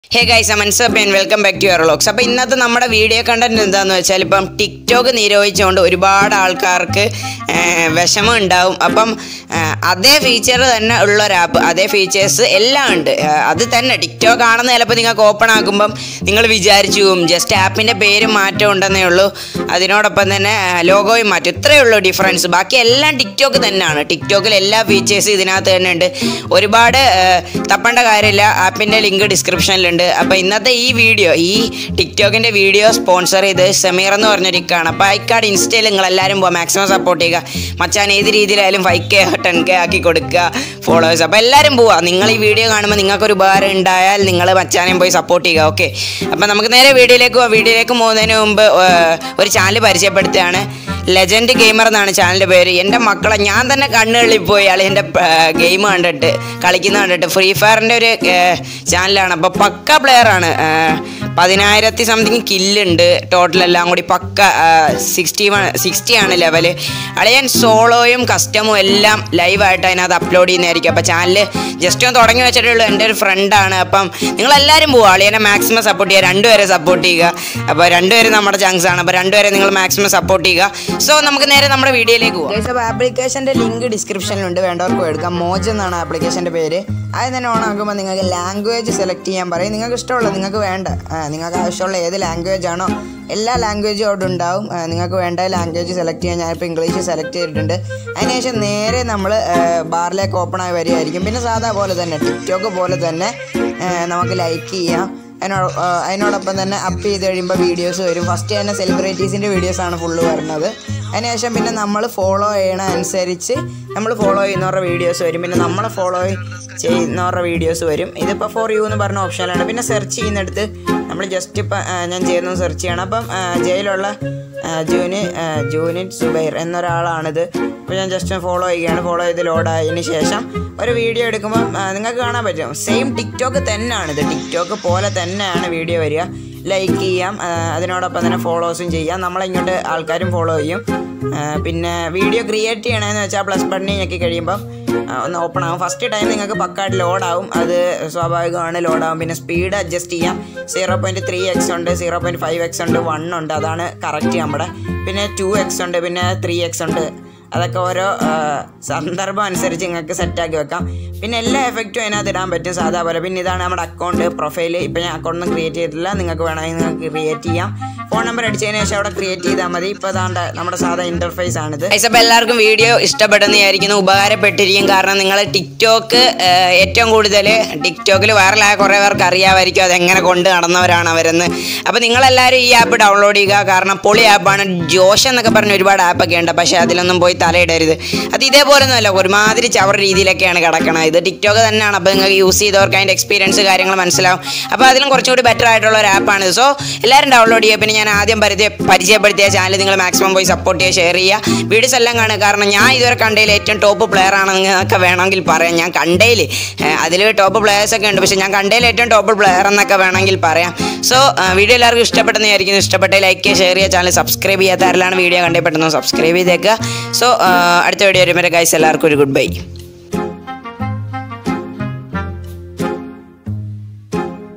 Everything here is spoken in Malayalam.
ഹേ ഗൈസ് മൻസപ്പ് and welcome back to your vlogs അപ്പോൾ ഇന്നത്തെ നമ്മുടെ വീഡിയോ കണ്ടന്റ് എന്താണെന്ന് വെച്ചാൽ ഇപ്പം ടിക്ടോക്ക് നിരോധിച്ചുകൊണ്ട് ഒരുപാട് ആൾക്കാർക്ക് ആ, വിഷമം ഉണ്ടാവും അപ്പം ആ, അതേ ഫീച്ചർ തന്നെ ഉള്ള ഒരു ആപ്പ് അതേ ഫീച്ചേഴ്സ് എല്ലാം ഉണ്ട് ആ, അത് തന്നെ ടിക്ടോക്ക് ആണെന്ന് ചിലപ്പോൾ നിങ്ങൾക്ക് ഓപ്പൺ ആക്കുമ്പം നിങ്ങൾ വിചാരിച്ചു പോകും ജസ്റ്റ് ആപ്പിൻ്റെ പേര് മാറ്റം ഉണ്ടെന്നേ ഉള്ളൂ അതിനോടൊപ്പം തന്നെ ലോഗോയും മാറ്റും ഇത്രയേ ഉള്ളൂ ഡിഫറൻസ് ബാക്കി എല്ലാം ടിക്ടോക്ക് തന്നെയാണ് ടിക്ടോക്കിൽ എല്ലാ ഫീച്ചേഴ്സും ഇതിനകത്ത് തന്നെ ഉണ്ട് ഒരുപാട് ആ, തപ്പേണ്ട കാര്യമില്ല ആപ്പിൻ്റെ ലിങ്ക് ഡിസ്ക്രിപ്ഷനിലുണ്ട് അപ്പോൾ ഇന്നത്തെ ഈ വീഡിയോ ഈ ടിക്ടോക്കിൻ്റെ വീഡിയോ സ്പോൺസർ ചെയ്ത് സമീർ എന്ന് പറഞ്ഞൊരു ഇക്കാണ് അപ്പോൾ ഐക്കാർഡ് ഇൻസ്റ്റയിൽ നിങ്ങൾ എല്ലാവരും പോകാം മാക്സിമം സപ്പോർട്ട് ചെയ്യുക മച്ചാൻ ഏത് രീതിയിലായാലും ഫൈവ് കെ ടെൻ കെ ആക്കി കൊടുക്കുക ഫോളോവേഴ്സ് അപ്പോൾ എല്ലാവരും പോവുക നിങ്ങൾ ഈ വീഡിയോ കാണുമ്പോൾ നിങ്ങൾക്കൊരു ഉപകാരം ഉണ്ടായാൽ നിങ്ങൾ മച്ചാനെയും പോയി സപ്പോർട്ട് ചെയ്യുക ഓക്കെ അപ്പോൾ നമുക്ക് നേരെ വീഡിയോയിലേക്ക് പോവാം വീഡിയോയിലേക്ക് പോകുന്നതിന് മുമ്പ് ഏർ, ഒരു ചാനൽ പരിചയപ്പെടുത്തുകയാണ് ലെജൻഡ് ഗെയിമർ എന്നാണ് ചാനലിൻ്റെ പേര് എൻ്റെ മക്കളെ ഞാൻ തന്നെ കണ്ണുകളിൽ പോയി അളി എൻ്റെ ഗെയിം കണ്ടിട്ട് കളിക്കുന്ന കണ്ടിട്ട് ഫ്രീ ഫയറിൻ്റെ ഒരു ചാനലാണ് അപ്പോൾ പക്ക പ്ലെയറാണ് പതിനായിരത്തി സംതിങ് കില്ലുണ്ട് ടോട്ടൽ എല്ലാം കൂടി പക്ക സിക്സ്റ്റി വൺ സിക്സ്റ്റി ആണ് ലെവല് അളിയൻ സോളോയും കസ്റ്റമും എല്ലാം ലൈവായിട്ട് അതിനകത്ത് അപ്ലോഡ് ചെയ്യുന്നതായിരിക്കും അപ്പോൾ ചാനൽ ജസ്റ്റ് ഒന്ന് തുടങ്ങി വെച്ചിട്ടുള്ളൂ എൻ്റെ ഒരു ഫ്രണ്ടാണ് അപ്പം നിങ്ങളെല്ലാവരും പോവുക അളിയനെ മാക്സിമം സപ്പോർട്ട് ചെയ്യുക രണ്ടുപേരെ സപ്പോർട്ട് ചെയ്യുക അപ്പോൾ രണ്ടുപേരും നമ്മുടെ ചങ്സ് ആണ് അപ്പോൾ രണ്ടുപേരെ നിങ്ങൾ മാക്സിമം സപ്പോർട്ട് ചെയ്യുക സോ നമുക്ക് നേരെ നമ്മുടെ വീഡിയോയിലേക്ക് പോകാം അപ്പോൾ ആപ്ലിക്കേഷൻ്റെ ലിങ്ക് ഡിസ്ക്രിപ്ഷനിലുണ്ട് വേണ്ടവർക്ക് എടുക്കാം മോജ് എന്നാണ് ആപ്ലിക്കേഷൻ്റെ പേര് ആദ്യം തന്നെ ഓൺ ആക്കുമ്പോൾ നിങ്ങൾക്ക് ലാംഗ്വേജ് സെലക്ട് ചെയ്യാൻ പറയും നിങ്ങൾക്ക് ഇഷ്ടമുള്ളത് നിങ്ങൾക്ക് വേണ്ട ആ, നിങ്ങൾക്ക് ആവശ്യമുള്ള ഏത് ലാംഗ്വേജ് ആണോ എല്ലാ ലാംഗ്വേജും അവിടെ ഉണ്ടാവും ആ, നിങ്ങൾക്ക് വേണ്ട ലാംഗ്വേജ് സെലക്ട് ചെയ്യാൻ ഞാനിപ്പോൾ ഇംഗ്ലീഷ് സെലക്ട് ചെയ്തിട്ടുണ്ട് അതിനുശേഷം നേരെ നമ്മൾ ബാറിലേക്ക് ഓപ്പൺ ആയി വരികയായിരിക്കും പിന്നെ സാധാ പോലെ തന്നെ ടിക്ടോക്ക് പോലെ തന്നെ ആ, നമുക്ക് ലൈക്ക് ചെയ്യാം അതിനോട് ആ, അതിനോടൊപ്പം തന്നെ അപ്പ് ചെയ്ത് കഴിയുമ്പോൾ വീഡിയോസ് വരും ഫസ്റ്റ് തന്നെ സെലിബ്രിറ്റീസിൻ്റെ വീഡിയോസാണ് ഫുള്ള് വരുന്നത് അതിനുശേഷം പിന്നെ നമ്മൾ ഫോളോ ചെയ്യണ അനുസരിച്ച് നമ്മൾ ഫോളോ ചെയ്യുന്നവരുടെ വീഡിയോസ് വരും പിന്നെ നമ്മളെ ഫോളോ ചെയ്യുന്നവരുടെ വീഡിയോസ് വരും ഇതിപ്പോൾ ഫോർ യു എന്ന് പറഞ്ഞ ഓപ്ഷനിലാണ് പിന്നെ സെർച്ച് ചെയ്യുന്നിടത്ത് നമ്മൾ ജസ്റ്റ് ഇപ്പം ഞാൻ ചെയ്യുന്നത് സെർച്ച് ചെയ്യണം അപ്പം ആ, ജയിലുള്ള ആ, ജൂനി ആ, ജൂനിൻ സുബൈർ എന്നൊരാളാണിത് അപ്പോൾ ഞാൻ ജസ്റ്റ് ഫോളോ ചെയ്യുകയാണ് ഫോളോ ചെയ്ത് ലോഡായതിന് ശേഷം ഒരു വീഡിയോ എടുക്കുമ്പോൾ ആ, നിങ്ങൾക്ക് കാണാൻ പറ്റും സെയിം ടിക്ടോക്ക് തന്നെയാണിത് ടിക്ടോക്ക് പോലെ തന്നെയാണ് വീഡിയോ വരിക ലൈക്ക് ചെയ്യാം ആ, അതിനോടൊപ്പം തന്നെ ഫോളോസും ചെയ്യാം നമ്മളിങ്ങോട്ട് ആൾക്കാരും ഫോളോ ചെയ്യും ആ, പിന്നെ വീഡിയോ ക്രിയേറ്റ് ചെയ്യണമെന്ന് വെച്ചാൽ പ്ലസ് ബട്ടണിൽ ഞെക്കി കഴിയുമ്പം ആ, ഒന്ന് ഓപ്പൺ ആകും ഫസ്റ്റ് ടൈം നിങ്ങൾക്ക് പക്കായിട്ട് ലോഡാവും അത് സ്വാഭാവികമാണ് ലോഡാവും പിന്നെ സ്പീഡ് അഡ്ജസ്റ്റ് ചെയ്യാം സീറോ പോയിൻറ്റ് ത്രീ എക്സ് ഉണ്ട് സീറോ പോയിൻറ്റ് ഫൈവ് എക്സ് ഉണ്ട് വൺ ഉണ്ട് അതാണ് കറക്റ്റ് നമ്മുടെ പിന്നെ ടു എക്സ് ഉണ്ട് പിന്നെ ത്രീ എക്സ് ഉണ്ട് അതൊക്കെ ഓരോ ആ, സന്ദർഭം അനുസരിച്ച് നിങ്ങൾക്ക് സെറ്റാക്കി വെക്കാം പിന്നെ എല്ലാ എഫക്റ്റും അതിനകത്ത് ഇടാൻ പറ്റും സാധാ പോലെ പിന്നെ ഇതാണ് നമ്മുടെ അക്കൗണ്ട് പ്രൊഫൈൽ ഇപ്പം ഞാൻ അക്കൗണ്ട് ഒന്നും ക്രിയേറ്റ് ചെയ്തിട്ടില്ല നിങ്ങൾക്ക് വേണമെങ്കിൽ നിങ്ങൾക്ക് ക്രിയേറ്റ് ചെയ്യാം ഫോൺ നമ്പർ അടിച്ചതിന് ശേഷം അവിടെ ക്രിയേറ്റ് ചെയ്താൽ മതി ഇപ്പോൾ അതാണ്ട് നമ്മുടെ സാധാ ഇൻ്റർഫേസ് ആണിത് അപ്പോൾ എല്ലാവർക്കും വീഡിയോ ഇഷ്ടപ്പെടുന്ന വിചാരിക്കുന്നു ഉപകാരപ്പെട്ടിരിക്കും കാരണം നിങ്ങൾ ടിക്ടോക്ക് ഏറ്റവും കൂടുതൽ ടിക്ടോക്കിൽ വൈറലായ കുറേ പേർക്ക് അറിയാമായിരിക്കും അതെങ്ങനെ കൊണ്ട് നടന്നവരാണ് അവരെന്ന് അപ്പോൾ നിങ്ങളെല്ലാവരും ഈ ആപ്പ് ഡൗൺലോഡ് ചെയ്യുക കാരണം പൊളി ആപ്പാണ് ജോഷ് എന്നൊക്കെ പറഞ്ഞ ഒരുപാട് ആപ്പൊക്കെ ഉണ്ട് പക്ഷേ അതിലൊന്നും പോയി തലയിടരുത് അത് ഇതേപോലെ ഒന്നുമല്ല ഒരുമാതിരി ചവർ രീതിയിലൊക്കെയാണ് കിടക്കണത് ഇത് ടിക്ടോക്ക് തന്നെയാണ് അപ്പോൾ നിങ്ങൾക്ക് യൂസ് ചെയ്തവർക്ക് അതിൻ്റെ എക്സ്പീരിയൻസ് കാര്യങ്ങൾ മനസ്സിലാവും അപ്പോൾ അതിലും കുറച്ചുകൂടി ബെറ്റർ ആയിട്ടുള്ള ഒരു ആപ്പാണ് സോ എല്ലാവരും ഡൗൺലോഡ് ചെയ്യുക പിന്നെ ഞാൻ ആദ്യം പരിചയ പരിചയപ്പെടുത്തിയ ചാനൽ നിങ്ങൾ മാക്സിമം പോയി സപ്പോർട്ട് ചെയ്യുക ഷെയർ ചെയ്യുക വീഡിയോസ് എല്ലാം കാണുക കാരണം ഞാൻ ഇതുവരെ കണ്ടതിൽ ഏറ്റവും ടോപ്പ് പ്ലെയർ ആണെന്ന് നിങ്ങൾക്ക് വേണമെങ്കിൽ പറയാം ഞാൻ കണ്ടതിൽ അതിൽ ടോപ്പ് പ്ലെയേഴ്സ് ഒക്കെ ഉണ്ട് പക്ഷേ ഞാൻ കണ്ടതിൽ ഏറ്റവും ടോപ്പ് പ്ലെയർ എന്നൊക്കെ വേണമെങ്കിൽ പറയാം സോ വീഡിയോ എല്ലാവർക്കും ഇഷ്ടപ്പെട്ടെന്നായിരിക്കുന്നു ഇഷ്ടപ്പെട്ട ലൈക്ക് ചെയ്യുക ഷെയർ ചെയ്യുക ചാനൽ സബ്സ്ക്രൈബ് ചെയ്യാത്ത ആരെല്ലാം വീഡിയോ കണ്ടേ പെട്ടെന്ന് സബ്സ്ക്രൈബ് ചെയ്തേക്കുക സോ അടുത്ത വീഡിയോ വരുമ്പോൾ ഗൈസ് എല്ലാവർക്കും ഒരു ഗുഡ് ബൈ